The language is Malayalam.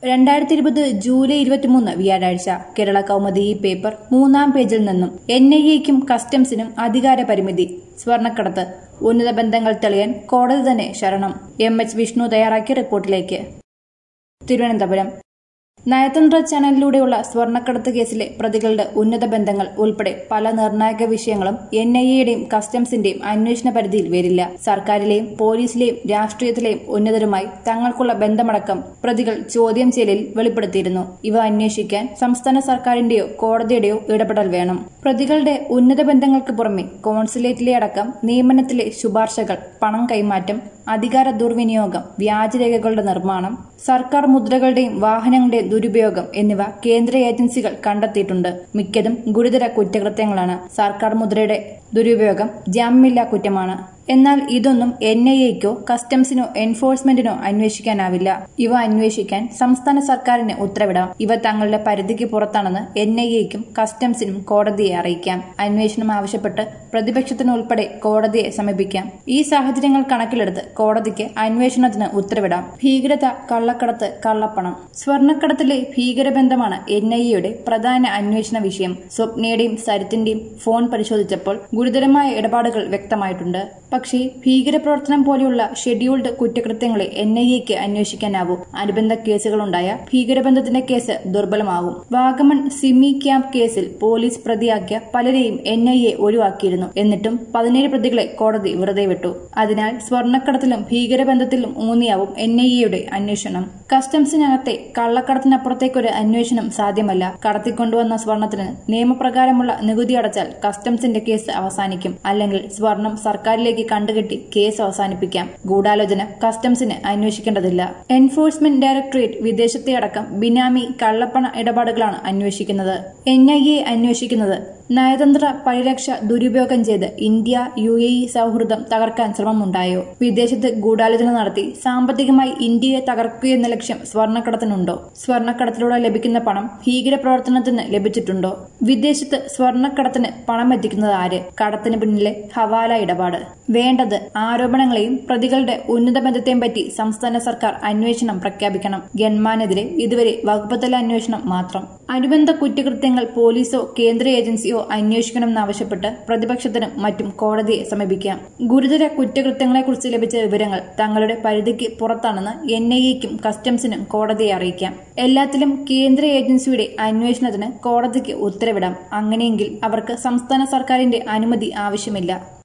രണ്ടായിരത്തി ഇരുപത് ജൂലൈ ഇരുപത്തിമൂന്ന് വ്യാഴാഴ്ച കേരള കൗമുദി ഈ പേപ്പർ മൂന്നാം പേജിൽ നിന്നും എൻ ഐ എക്കും കസ്റ്റംസിനും അധികാര പരിമിതി സ്വർണ്ണക്കടത്ത് ഉന്നത ബന്ധങ്ങൾ തെളിയാൻ കോടതി തന്നെ ശരണം എം എച്ച് വിഷ്ണു തയ്യാറാക്കിയ റിപ്പോർട്ടിലേക്ക് തിരുവനന്തപുരം നയതന്ത്ര ചാനലിലൂടെയുള്ള സ്വർണ്ണക്കടത്ത് കേസിലെ പ്രതികളുടെ ഉന്നത ബന്ധങ്ങൾ ഉൾപ്പെടെ പല നിർണായക വിഷയങ്ങളും എൻ ഐ എയുടെയും കസ്റ്റംസിന്റെയും അന്വേഷണ പരിധിയിൽ വരില്ല സർക്കാരിലെയും പോലീസിലെയും രാഷ്ട്രീയത്തിലെയും ഉന്നതരുമായി തങ്ങൾക്കുള്ള ബന്ധമടക്കം പ്രതികൾ ചോദ്യം ചെയ്യലിൽ വെളിപ്പെടുത്തിയിരുന്നു ഇവ അന്വേഷിക്കാൻ സംസ്ഥാന സർക്കാരിന്റെയോ കോടതിയുടെയോ ഇടപെടൽ വേണം പ്രതികളുടെ ഉന്നത ബന്ധങ്ങൾക്ക് പുറമെ കോൺസുലേറ്റിലെ അടക്കം നിയമനത്തിലെ ശുപാർശകൾ പണം കൈമാറ്റം അധികാര ദുർവിനിയോഗം വ്യാജരേഖകളുടെ നിർമ്മാണം സർക്കാർ മുദ്രകളുടെയും വാഹനങ്ങളുടെയും ദുരുപയോഗം എന്നിവ കേന്ദ്ര ഏജൻസികൾ കണ്ടെത്തിയിട്ടുണ്ട് മിക്കതും ഗുരുതര കുറ്റകൃത്യങ്ങളാണ് സർക്കാർ മുദ്രയുടെ ദുരുപയോഗം ജാമ്യമില്ലാ കുറ്റമാണ് എന്നാൽ ഇതൊന്നും എൻ ഐ എക്കോ കസ്റ്റംസിനോ എൻഫോഴ്സ്മെന്റിനോ അന്വേഷിക്കാനാവില്ല ഇവ അന്വേഷിക്കാൻ സംസ്ഥാന സർക്കാരിന് ഉത്തരവിടാം ഇവ തങ്ങളുടെ പരിധിക്ക് പുറത്താണെന്ന് എൻ ഐ എക്കും കസ്റ്റംസിനും കോടതിയെ അറിയിക്കാം അന്വേഷണം ആവശ്യപ്പെട്ട് പ്രതിപക്ഷത്തിന് ഉൾപ്പെടെ കോടതിയെ സമീപിക്കാം ഈ സാഹചര്യങ്ങൾ കണക്കിലെടുത്ത് കോടതിക്ക് അന്വേഷണത്തിന് ഉത്തരവിടാം ഭീകരത കള്ളക്കടത്ത് കള്ളപ്പണം സ്വർണ്ണക്കടത്തിലെ ഭീകരബന്ധമാണ് എൻ ഐ എയുടെ പ്രധാന അന്വേഷണ വിഷയം സ്വപ്നയുടെയും സരിത്തിന്റെയും ഫോൺ പരിശോധിച്ചപ്പോൾ ഗുരുതരമായ ഇടപാടുകൾ വ്യക്തമായിട്ടുണ്ട് പക്ഷേ ഭീകരപ്രവർത്തനം പോലെയുള്ള ഷെഡ്യൂൾഡ് കുറ്റകൃത്യങ്ങളെ എൻ ഐ എക്ക് അന്വേഷിക്കാനാവൂ അനുബന്ധ കേസുകളുണ്ടായ ഭീകരബന്ധത്തിന്റെ കേസ് ദുർബലമാകും വാഗമൺ സിമി ക്യാമ്പ് കേസിൽ പോലീസ് പ്രതിയാക്കിയ പലരെയും എൻ ഐ എ ഒഴിവാക്കിയിരുന്നു എന്നിട്ടും പതിനേഴ് പ്രതികളെ കോടതി വെറുതെ വിട്ടു അതിനാൽ സ്വർണ്ണക്കടത്തിലും ഭീകരബന്ധത്തിലും ഊന്നിയാവും എൻ ഐ എയുടെ അന്വേഷണം കസ്റ്റംസിനകത്തെ കള്ളക്കടത്തിനപ്പുറത്തേക്കൊരു അന്വേഷണം സാധ്യമല്ല കടത്തിക്കൊണ്ടുവന്ന സ്വർണത്തിന് നിയമപ്രകാരമുള്ള നികുതി അടച്ചാൽ കസ്റ്റംസിന്റെ കേസ് അവസാനിക്കും അല്ലെങ്കിൽ സ്വർണം സർക്കാരിലേക്ക് കണ്ടുകെട്ടി കേസ് അവസാനിപ്പിക്കാം ഗൂഢാലോചന കസ്റ്റംസിന് അന്വേഷിക്കേണ്ടതില്ല എൻഫോഴ്സ്മെന്റ് ഡയറക്ടറേറ്റ് വിദേശത്തെ അടക്കം ബിനാമി കള്ളപ്പണ ഇടപാടുകളാണ് അന്വേഷിക്കുന്നത് എൻ ഐ എ അന്വേഷിക്കുന്നത് നയതന്ത്ര പരിരക്ഷ ദുരുപയോഗം ചെയ്ത് ഇന്ത്യ യു എ ഇ സൗഹൃദം തകർക്കാൻ ശ്രമമുണ്ടായോ വിദേശത്ത് ഗൂഢാലോചന നടത്തി സാമ്പത്തികമായി ഇന്ത്യയെ തകർക്കുകയെന്ന ലക്ഷ്യം സ്വർണ്ണക്കടത്തിനുണ്ടോ സ്വർണ്ണക്കടത്തിലൂടെ ലഭിക്കുന്ന പണം ഭീകരപ്രവർത്തനത്തിന് ലഭിച്ചിട്ടുണ്ടോ വിദേശത്ത് സ്വർണ്ണക്കടത്തിന് പണം എത്തിക്കുന്നത് ആര് കടത്തിന് പിന്നിലെ ഹവാല ഇടപാട് വേണ്ടത് ആരോപണങ്ങളെയും പ്രതികളുടെ ഉന്നത ബന്ധത്തെയും പറ്റി സംസ്ഥാന സർക്കാർ അന്വേഷണം പ്രഖ്യാപിക്കണം ഗൺമാനെതിരെ ഇതുവരെ വകുപ്പുതല അന്വേഷണം മാത്രം അനുബന്ധ കുറ്റകൃത്യങ്ങൾ പോലീസോ കേന്ദ്ര ഏജൻസിയോ അന്വേഷിക്കണമെന്നാവശ്യപ്പെട്ട് പ്രതിപക്ഷത്തിനും മറ്റും കോടതിയെ സമീപിക്കാം ഗുരുതര കുറ്റകൃത്യങ്ങളെക്കുറിച്ച് ലഭിച്ച വിവരങ്ങൾ തങ്ങളുടെ പരിധിക്ക് പുറത്താണെന്ന് എൻ ഐ എക്കും കസ്റ്റംസിനും കോടതിയെ അറിയിക്കാം എല്ലാത്തിലും കേന്ദ്ര ഏജൻസിയുടെ അന്വേഷണത്തിന് കോടതിക്ക് ഉത്തരവിടാം അങ്ങനെയെങ്കിൽ അവർക്ക് സംസ്ഥാന സർക്കാരിന്റെ അനുമതി ആവശ്യമില്ല